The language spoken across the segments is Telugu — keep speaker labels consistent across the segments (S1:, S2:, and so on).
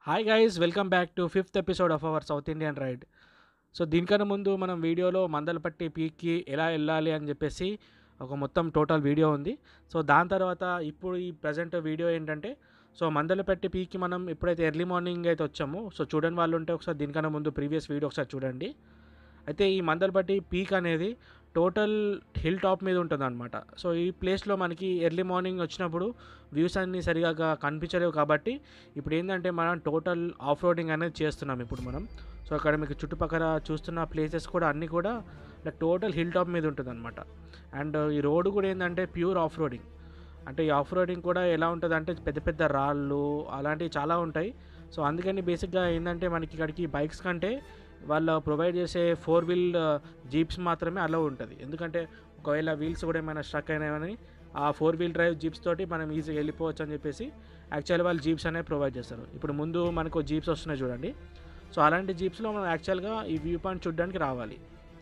S1: Hi guys welcome back to fifth episode of our south Indian ride so దీనికన్నా ముందు మనం వీడియోలో మందలపట్టి పీక్కి ఎలా వెళ్ళాలి అని చెప్పేసి ఒక మొత్తం టోటల్ వీడియో ఉంది సో దాని తర్వాత ఇప్పుడు ఈ ప్రజెంట్ వీడియో ఏంటంటే సో మందలపట్టి పీక్కి మనం ఎప్పుడైతే ఎర్లీ మార్నింగ్ అయితే వచ్చామో సో చూడని వాళ్ళు ఉంటే ఒకసారి దీనికన్నా ముందు ప్రీవియస్ వీడియో ఒకసారి చూడండి అయితే ఈ మందలపట్టి పీక్ అనేది టోటల్ హిల్ టాప్ మీద ఉంటుంది అనమాట సో ఈ ప్లేస్లో మనకి ఎర్లీ మార్నింగ్ వచ్చినప్పుడు వ్యూస్ అన్నీ సరిగా కనిపించలేవు కాబట్టి ఇప్పుడు ఏంటంటే మనం టోటల్ ఆఫ్ రోడింగ్ అనేది చేస్తున్నాం ఇప్పుడు మనం సో అక్కడ మీకు చుట్టుపక్కల చూస్తున్న ప్లేసెస్ కూడా అన్నీ కూడా లైక్ టోటల్ హిల్ టాప్ మీద ఉంటుంది అనమాట అండ్ ఈ రోడ్డు కూడా ఏంటంటే ప్యూర్ ఆఫ్ రోడింగ్ అంటే ఈ ఆఫ్ రోడింగ్ కూడా ఎలా ఉంటుంది అంటే పెద్ద పెద్ద రాళ్ళు అలాంటివి చాలా ఉంటాయి సో అందుకని బేసిక్గా ఏంటంటే మనకి ఇక్కడికి బైక్స్ కంటే వాళ్ళు ప్రొవైడ్ చేసే ఫోర్ వీల్ జీప్స్ మాత్రమే అలౌ ఉంటుంది ఎందుకంటే ఒకవేళ వీల్స్ కూడా ఏమైనా స్ట్రక్ అయినాయని ఆ ఫోర్ వీల్ డ్రైవ్ జీప్స్ తోటి మనం ఈజీగా వెళ్ళిపోవచ్చు అని చెప్పేసి యాక్చువల్ వాళ్ళు జీప్స్ అనేవి ప్రొవైడ్ చేస్తారు ఇప్పుడు ముందు మనకు జీప్స్ వస్తున్నాయి చూడండి సో అలాంటి జీప్స్లో మనం యాక్చువల్గా ఈ వ్యూ పాయింట్ చూడడానికి రావాలి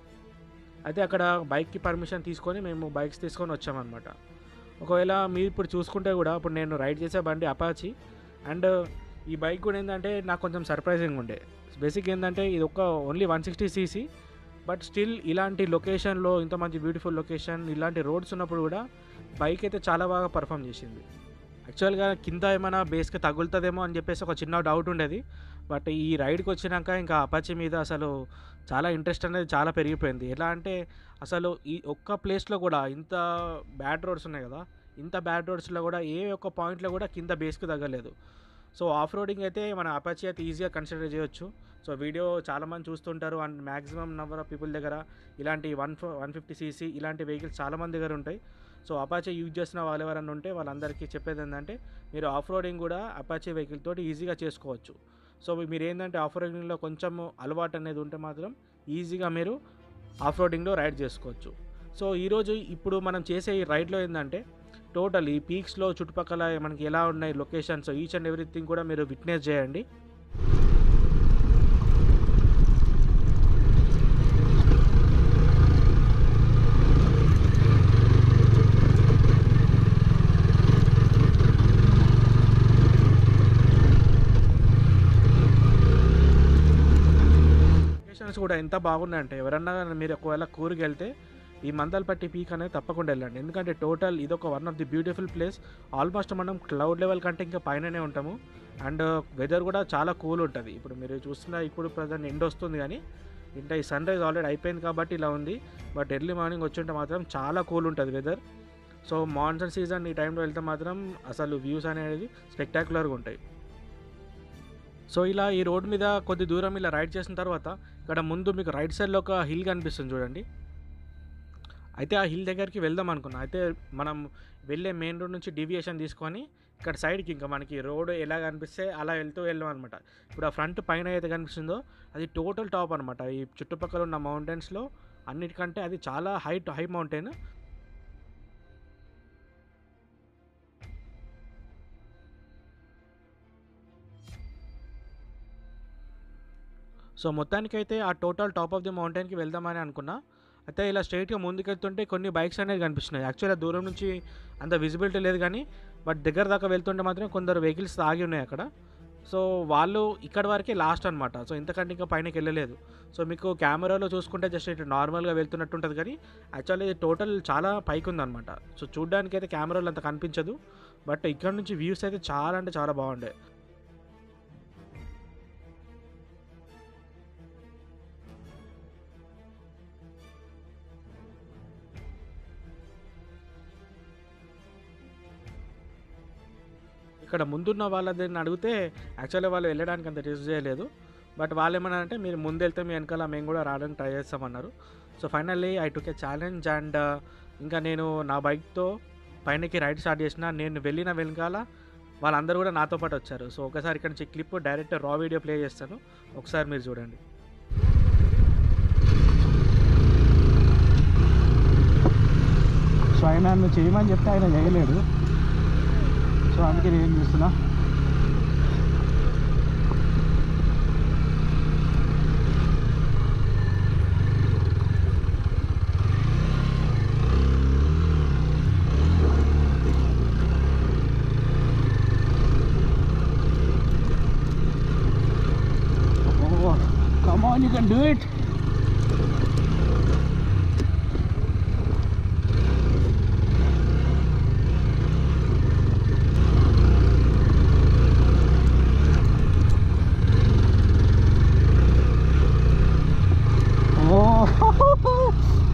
S1: అయితే అక్కడ బైక్కి పర్మిషన్ తీసుకొని మేము బైక్స్ తీసుకొని వచ్చామన్నమాట ఒకవేళ మీరు ఇప్పుడు చూసుకుంటే కూడా ఇప్పుడు నేను రైడ్ చేసే బండి అపాచి అండ్ ఈ బైక్ కూడా ఏంటంటే నాకు కొంచెం సర్ప్రైజింగ్ ఉండే బేసిక్ ఏంటంటే ఇది ఒక only one sixty CC but still ఇలాంటి లొకేషన్లో ఇంత మంచి బ్యూటిఫుల్ లొకేషన్ ఇలాంటి రోడ్స్ ఉన్నప్పుడు కూడా బైక్ అయితే చాలా బాగా పర్ఫామ్ చేసింది యాక్చువల్గా కింద ఏమైనా బేస్కి తగులుతుందేమో అని చెప్పేసి ఒక చిన్న డౌట్ ఉండేది బట్ ఈ రైడ్కి వచ్చినాక ఇంకా అపాచి మీద అసలు చాలా ఇంట్రెస్ట్ అనేది చాలా పెరిగిపోయింది ఎలా అంటే అసలు ఈ ఒక్క ప్లేస్లో కూడా ఇంత బ్యాడ్ రోడ్స్ ఉన్నాయి కదా ఇంత బ్యాడ్ రోడ్స్లో కూడా ఏ ఒక్క పాయింట్లో కూడా కింద బేస్కి తగ్గలేదు సో ఆఫ్ రోడింగ్ అయితే మన అపాచీ అయితే ఈజీగా కన్సిడర్ చేయొచ్చు సో వీడియో చాలామంది చూస్తుంటారు and maximum number of people దగ్గర ఇలాంటి వన్ వన్ ఫిఫ్టీ సీసీ ఇలాంటి వెహికల్స్ చాలామంది దగ్గర ఉంటాయి సో అపాచీ యూజ్ చేసిన వాళ్ళు ఎవరైనా ఉంటే వాళ్ళందరికీ చెప్పేది ఏంటంటే మీరు ఆఫ్ రోడింగ్ కూడా అపాచీ వెహికల్ తోటి ఈజీగా చేసుకోవచ్చు సో మీరు ఏంటంటే ఆఫ్ రోడింగ్లో కొంచెం అలవాటు అనేది ఉంటే మాత్రం ఈజీగా మీరు ఆఫ్ రోడింగ్లో రైడ్ చేసుకోవచ్చు సో ఈరోజు ఇప్పుడు మనం చేసే ఈ రైడ్లో ఏంటంటే టోటల్ ఈ పీక్స్లో చుట్టుపక్కల మనకి ఎలా ఉన్నాయి లొకేషన్స్ ఈచ్ అండ్ ఎవ్రీథింగ్ కూడా మీరు విట్నెస్ చేయండి లొకేషన్స్ కూడా ఎంత బాగున్నాయంటే ఎవరన్నా మీరు ఒకవేళ కూరికి వెళ్తే ఈ మందల్పట్టి పీక్ అనేది తప్పకుండా వెళ్ళండి ఎందుకంటే టోటల్ ఇది ఒక one of the beautiful place almost మనం క్లౌడ్ లెవెల్ కంటే ఇంకా పైననే ఉంటాము అండ్ వెదర్ కూడా చాలా కూల్ ఉంటుంది ఇప్పుడు మీరు చూస్తున్న ఇప్పుడు ప్రజెంట్ ఎండ్ వస్తుంది కానీ ఇంత ఈ సన్ రైజ్ ఆల్రెడీ అయిపోయింది కాబట్టి ఇలా ఉంది బట్ ఎర్లీ మార్నింగ్ వచ్చి ఉంటే మాత్రం చాలా కూల్ ఉంటుంది వెదర్ సో మాన్సూన్ సీజన్ ఈ టైంలో వెళ్తే మాత్రం అసలు వ్యూస్ అనేది స్పెక్టాకులర్గా ఉంటాయి సో ఇలా ఈ రోడ్ మీద కొద్ది దూరం ఇలా రైడ్ చేసిన తర్వాత ఇక్కడ ముందు మీకు రైట్ సైడ్లో ఒక హిల్ కనిపిస్తుంది చూడండి అయితే ఆ హిల్ దగ్గరికి వెళ్దాం అనుకున్నా అయితే మనం వెళ్ళే మెయిన్ రోడ్ నుంచి డీవియేషన్ తీసుకొని ఇక్కడ సైడ్కి ఇంకా మనకి రోడ్ ఎలా కనిపిస్తే అలా వెళ్తూ వెళ్ళాం అనమాట ఇప్పుడు ఆ ఫ్రంట్ పైన అయితే కనిపిస్తుందో అది టోటల్ టాప్ అనమాట ఈ చుట్టుపక్కల ఉన్న మౌంటైన్స్లో అన్నిటికంటే అది చాలా హైట్ హై మౌంటైన్ సో మొత్తానికైతే ఆ టోటల్ టాప్ ఆఫ్ ది మౌంటైన్కి వెళ్దామని అనుకున్నా అయితే ఇలా స్ట్రైట్గా ముందుకెళ్తుంటే కొన్ని బైక్స్ అనేది కనిపిస్తున్నాయి యాక్చువల్గా దూరం నుంచి అంత విజిబిలిటీ లేదు కానీ బట్ దగ్గర దాకా వెళ్తుంటే మాత్రం కొందరు వెహికల్స్ ఆగి ఉన్నాయి అక్కడ సో వాళ్ళు ఇక్కడ వరకే లాస్ట్ అనమాట సో ఇంతకంటే ఇంకా పైనకి వెళ్ళలేదు సో మీకు కెమెరాలో చూసుకుంటే జస్ట్ ఇట్లా నార్మల్గా వెళ్తున్నట్టు ఉంటుంది కానీ యాక్చువల్లీ ఇది టోటల్ చాలా పైకి ఉందన్నమాట సో చూడడానికి అయితే కెమెరాలో అంత కనిపించదు బట్ ఇక్కడ నుంచి వ్యూస్ అయితే చాలా అంటే చాలా బాగుండే ఇక్కడ ముందున్న వాళ్ళని అడిగితే యాక్చువల్లీ వాళ్ళు వెళ్ళడానికి అంత రిస్క్ చేయలేదు బట్ వాళ్ళు ఏమన్నా అంటే మీరు ముందు వెళ్తే మీ వెనకాల మేము కూడా రావడానికి ట్రై చేస్తామన్నారు so finally I took a challenge and ఇంకా నేను నా బైక్తో పైనకి రైడ్ స్టార్ట్ చేసిన నేను వెళ్ళిన వెనకాల వాళ్ళందరూ కూడా నాతో పాటు వచ్చారు సో ఒకసారి ఇక్కడ నుంచి clip direct raw video play చేస్తాను ఒకసారి మీరు చూడండి
S2: సో ఆయన నన్ను చేయమని చెప్తే ఆయన చేయలేడు సో అందుకే నేను ఏం చేస్తున్నా can do it. Oh.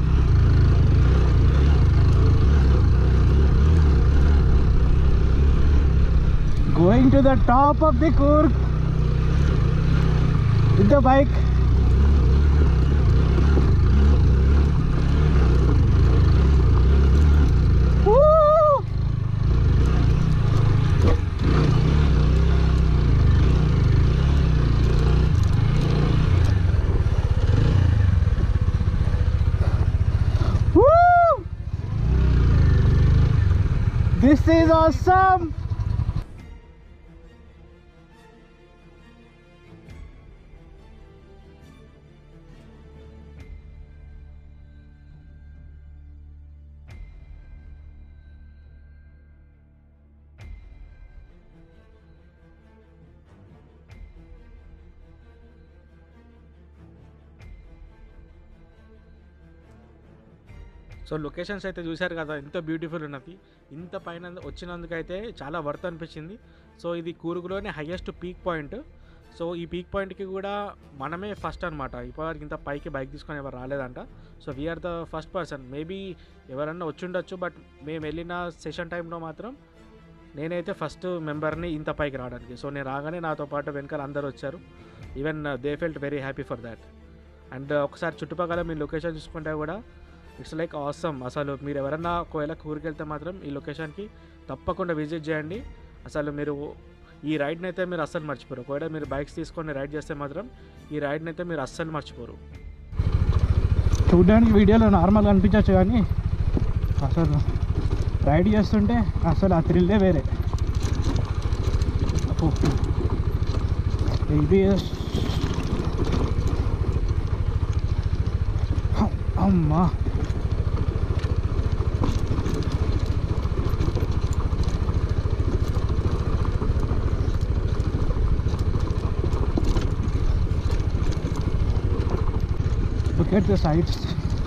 S2: Going to the top of the Kurk with the bike. Woo! Woo! This is awesome!
S1: So locations అయితే చూశారు కదా ఎంత బ్యూటిఫుల్ ఉన్నది ఇంత పైన వచ్చినందుకైతే చాలా వర్త్ అనిపించింది సో ఇది కూరుగులోనే హయ్యెస్ట్ పీక్ పాయింట్ సో ఈ పీక్ పాయింట్కి కూడా మనమే ఫస్ట్ అనమాట ఇప్పటివరకు ఇంత పైకి బైక్ తీసుకొని ఎవరు రాలేదంట so we are the first person maybe ఎవరన్నా వచ్చి ఉండొచ్చు బట్ మేము వెళ్ళిన సెషన్ టైంలో మాత్రం నేనైతే ఫస్ట్ మెంబర్ని ఇంత పైకి రావడానికి సో నేను రాగానే నాతో పాటు వెనకాల అందరు వచ్చారు even they felt very happy for that and ఒకసారి చుట్టుపక్కల మీ లొకేషన్ చూసుకుంటే కూడా ఇట్స్ లైక్ ఆసమ్ అసలు మీరు ఎవరన్నా ఒకవేళ కూరికి వెళ్తే మాత్రం ఈ లొకేషన్కి తప్పకుండా విజిట్ చేయండి అసలు మీరు ఈ రైడ్ని అయితే మీరు అస్సలు మర్చిపోరు ఒకవేళ మీరు బైక్స్ తీసుకొని రైడ్ చేస్తే మాత్రం ఈ రైడ్ని అయితే మీరు అస్సలు మర్చిపోరు
S2: చూడడానికి వీడియోలో నార్మల్గా అనిపించవచ్చు కానీ అసలు రైడ్ చేస్తుంటే అసలు ఆ థ్రిల్లే వేరే ఏబిఎస్ అమ్మా Look at the sights.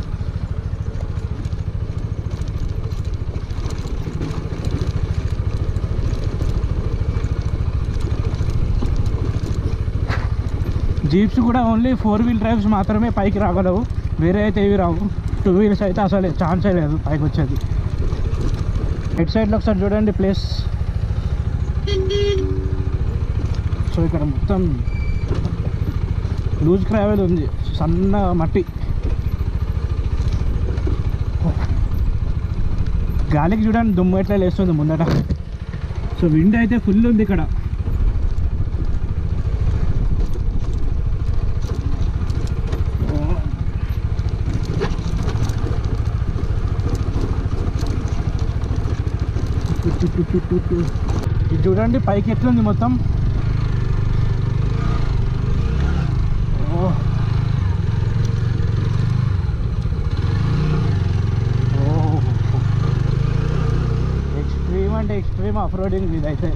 S2: Jeeps కూడా ఓన్లీ ఫోర్ వీల్ డ్రైవ్స్ మాత్రమే పైకి రాగలవు వేరే అయితే ఏవి రావు టూ వీల్స్ అయితే అసలు ఛాన్సే లేదు పైకి వచ్చేది రైట్ సైడ్లో ఒకసారి చూడండి ప్లేస్ సో ఇక్కడ మొత్తం లూజ్ క్రావెల్ ఉంది సన్న మట్టి గాలికి చూడండి దుమ్ము ఎట్లా లేస్తుంది ముందట సో విండ్ అయితే ఫుల్ ఉంది ఇక్కడ ఇది చూడండి పైకి ఎట్లుంది మొత్తం ఓ ఎక్స్ట్రీమ్ అంటే ఎక్స్ట్రీమ్ ఆఫ్ రోడింగ్ ఇదైతే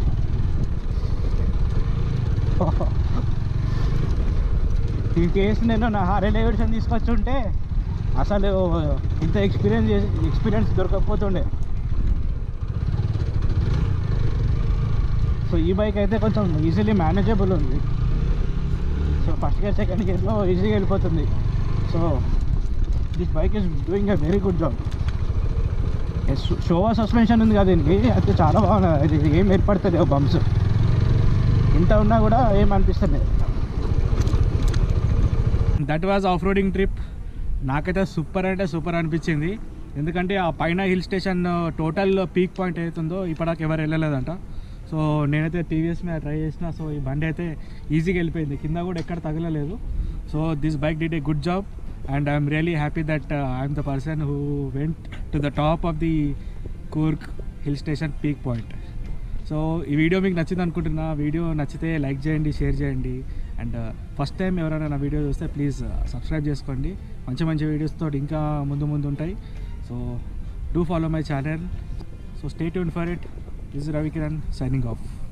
S2: ఈ కేసు నేను నా హారే డేవిడ్సన్ తీసుకొచ్చుంటే అసలు ఇంత ఎక్స్పీరియన్స్ చేసి ఎక్స్పీరియన్స్ దొరకకపోతుండే సో ఈ బైక్ అయితే కొంచెం ఈజీలీ మేనేజబుల్ ఉంది సో ఫస్ట్ గేర్ సెకండ్ గేర్లో ఈజీగా వెళ్ళిపోతుంది so this bike is doing a very good job Showa suspension ఉంది కదా దీనికి అయితే చాలా బాగున్నది ఇది ఏం ఏర్పడుతుంది బంప్స్ ఇంత ఉన్నా కూడా ఏం అనిపిస్తుంది
S1: that was off roading trip నాకైతే సూపర్ అంటే సూపర్ అనిపించింది ఎందుకంటే ఆ పైన hill station total peak point అవుతుందో ఇప్పటిదాకా ఎవరు వెళ్ళలేదంట సో నేనైతే టీవీఎస్ మీద ట్రై చేసిన సో ఈ బండి అయితే ఈజీగా వెళ్ళిపోయింది కింద కూడా ఎక్కడ తగలలేదు so this bike did a good job and I'm really happy that I'm the person who went to the top of the Coorg hill station peak point so ఈ వీడియో మీకు నచ్చింది అనుకుంటున్నా వీడియో నచ్చితే లైక్ చేయండి షేర్ చేయండి అండ్ ఫస్ట్ టైం ఎవరైనా నా వీడియో చూస్తే ప్లీజ్ సబ్స్క్రైబ్ చేసుకోండి మంచి మంచి వీడియోస్ తోటి ఇంకా ముందు ముందు ఉంటాయి so do follow my channel so stay tuned for it this Ravikiran signing of